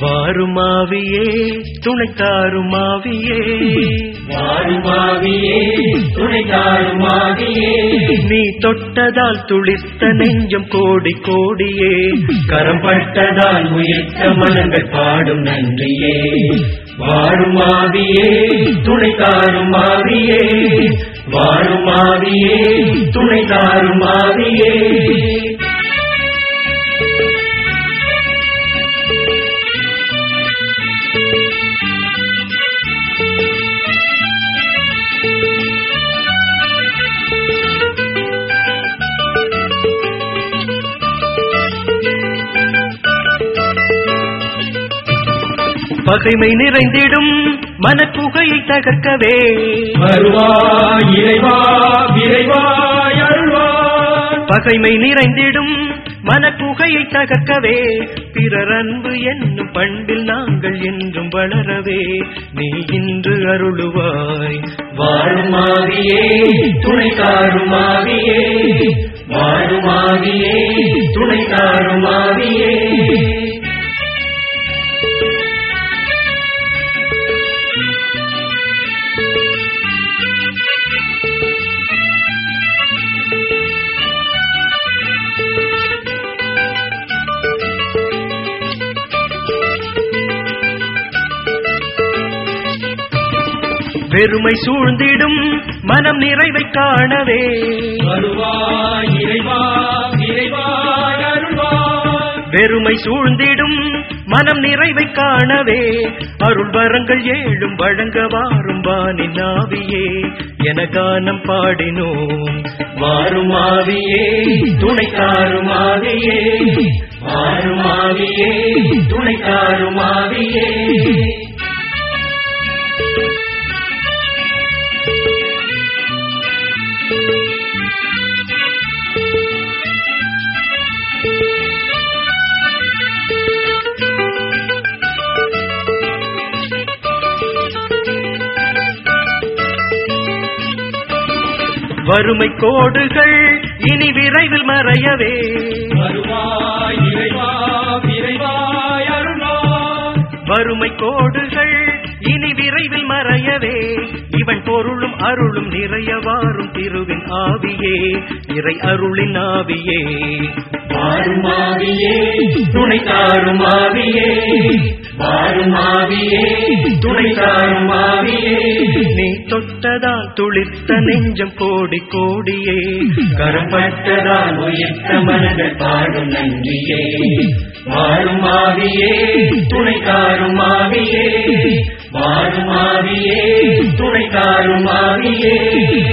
வாருமாவியே துணைக்காருமாவியே வாருமாவியே துணைக்காருமாவியே நீ தொட்டதால் துளிர்த்த நெஞ்சம் கோடி கோடியே கரம் பட்டதால் உயிர்த்த மனங்கள் பாடும் நன்றியே வாருமாவியே துணைக்காருமாவியே வாருமாவியே துணைக்காருமாவியே பகைமை நிறைந்திடும் மனக்குகையை தகர்க்கவே வருவாய் இறைவா விரைவாய் அருள்வாய் பகைமை நிறைந்திடும் மனக்குகையை தகர்க்கவே பிறர் அன்பு என்னும் பண்பில் நாங்கள் என்றும் வளரவே நீ இன்று அருளுவாய் வாழுமாவியே துணைக்காருமாவியே வாழுமாவியே துணைக்காருமாவியே வெறுமை சூழ்ந்திடும் மனம் நிறைவை காணவே வருவாய் இறைவா விரைவாய் அருள்வாய் வெறுமை சூழ்ந்திடும் மனம் நிறைவை காணவே அருள் வரங்கள் ஏழும் வழங்க வாரும் வானி நாவியே என கானம் பாடினோம் வாருமாவியே துணைக்காருமாவியே வாருமாவியே துணைக்காருமாவியே வறுமை கோடுகள் இனி விரைவில் மறையவே வருவாய் இறைவா விரைவாய் அருள்வாய் வறுமை கோடுகள் இனி விரைவில் மறையவே இவன் பொருளும் அருளும் நிறைய வாரும் திருவின் ஆவியே இறை அருளின் ஆவியே வாருமாவியே துணைக்காருமாவியே வாருமாவியே துணைக்காருமாவியே நீ தொட்டதால் துளிர்த்த நெஞ்சம் கோடி கோடியே கரப்பட்டதால் உயிர்த்த மனங்கள் பாடும் நன்றியே வாருமாவியே துணைக்காருமாவியே வாருமாவியே துணைக்காருமாவியே